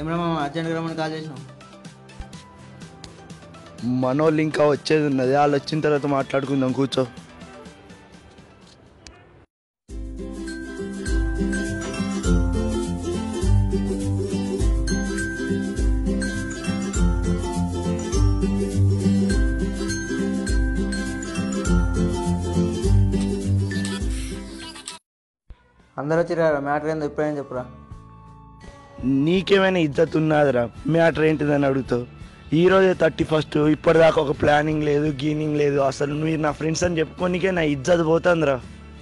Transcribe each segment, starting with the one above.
ఏమన్నా మామ అర్జెంట్గా రమ్మని కాల్ చేసినాం మనోళ్ళు ఇంకా వచ్చేది ఉన్నది వాళ్ళు వచ్చిన తర్వాత మాట్లాడుకుందాం కూర్చో అందరూ వచ్చిరా మ్యాటర్ ఏందో ఇప్పుడేం చెప్పురా నీకేమైనా ఇజ్జత్ ఉన్నదిరా మ్యాటర్ ఏంటిదని అడుగుతావు ఈ రోజే థర్టీ ఫస్ట్ ఇప్పటిదాకా ఒక ప్లానింగ్ లేదు గీనింగ్ లేదు అసలు మీరు నా ఫ్రెండ్స్ అని చెప్పుకోనికే నా ఇజ్జత్ పోతుందిరా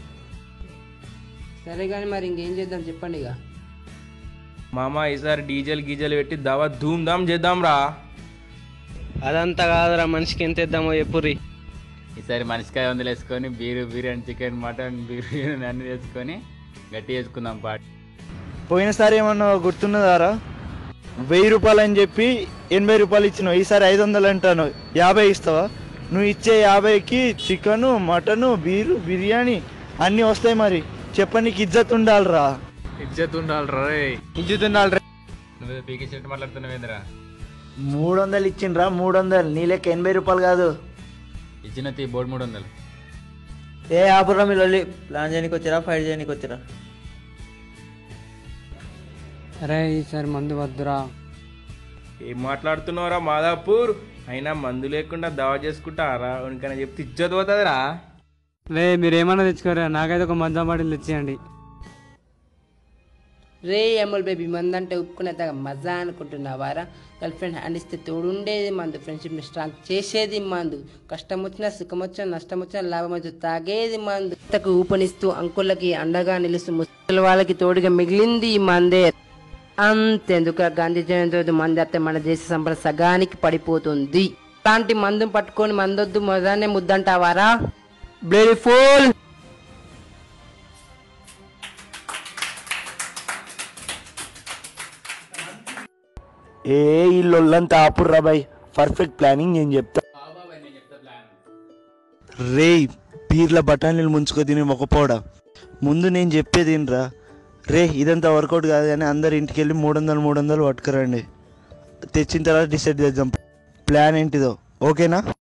సరే కానీ మరి ఇంకేం చేద్దాం చెప్పండి ఇక మామ ఈసారి డీజల్ గీజల్ పెట్టి దవా ధూమ్ ధామ్ చేద్దాం రా అదంతా కాదురా మనిషికి ఎంత ఇద్దామో చెప్పుర్రి ఈసారి మనిషికాయ వందలు వేసుకొని beer biryani chicken mutton biryani అన్ని వేసుకొని గట్టి వేసుకుందాం పాట పోయినసారి ఏమన్నా గుర్తున్నదారా వెయ్యి రూపాయలు అని చెప్పి ఎనభై రూపాయలు ఇచ్చినావు ఈసారి ఐదు వందలు అంటాను యాభై ఇస్తావా నువ్వు ఇచ్చే యాభైకి చికెను మటను బీరు బిర్యానీ అన్నీ వస్తాయి మరి చెప్పనీకి ఇజ్జత్ ఉండాలిరా ఇజ్జత్ ఉండాలి రే ఇజ్జత్ ఉండాలి నువ్వు పీకే చెట్టు మాట్లాడుతున్నావేంద్రా మూడు వందలు ఇచ్చిండ్రా మూడు వందలు నీ లెక్క ఎనభై రూపాయలు కాదు ఇచ్చిన తీ బోర్డు మూడు వందలు ఏ ఆపురా మీరు వెళ్ళి ప్లాన్ చేయడానికి వచ్చారా ఫైట్ చేయడానికి వచ్చారా అరే ఈసారి మందు వద్దురా ఏం మాట్లాడుతున్నావురా మాదాపూర్ అయినా మందు లేకుండా దావా చేసుకుంటారా ఉనికైనా చెప్తే ఇజ్జత్ పోతుందిరా లే మీరు ఏమన్నా తెచ్చుకోరా నాకైతే ఒక మద్దా బాటిల్ తెచ్చేయండి రే అమూల్ బేబీ మందు అంటే ఉప్పుకునేంత మజా అనుకుంటున్నావారా గర్ల్ ఫ్రెండ్ హ్యాండ్ ఇస్తే తోడుండేది మందు ఫ్రెండ్షిప్ని స్ట్రాంగ్ చేసేది మందు కష్టం వచ్చినా సుఖం వచ్చినా నష్టం వచ్చినా లాభం వచ్చి తాగేది మందు ఇంతకు ఊపనిస్తూ అంకులకి అండగా నిలుస్తూ ముసలి వాళ్ళకి తోడుగా మిగిలింది ఈ మందే అంతెందుకు గాంధీ జయంతి రోజు మంది అత్తే మన దేశ సంపద సగానికి పడిపోతుంది అలాంటి మందు పట్టుకొని మందొద్దు మొదలనే ముద్దంటావారా బ్యూటిఫుల్ ఏ ఇల్లంతా ఆపుర్రా బాయ్ పర్ఫెక్ట్ ప్లానింగ్ నేను చెప్తా రే పీర్ల బఠానీలు ముంచుకో తిని మొక్కపోవడా ముందు నేను చెప్పేది ఏంట్రా రే ఇదంతా వర్కౌట్ కాదు కానీ అందరు ఇంటికి వెళ్ళి మూడు వందలు మూడు వందలు పట్టుకురండి తెచ్చిన తర్వాత డిసైడ్ చేద్దాం ప్లాన్ ఏంటిదో ఓకేనా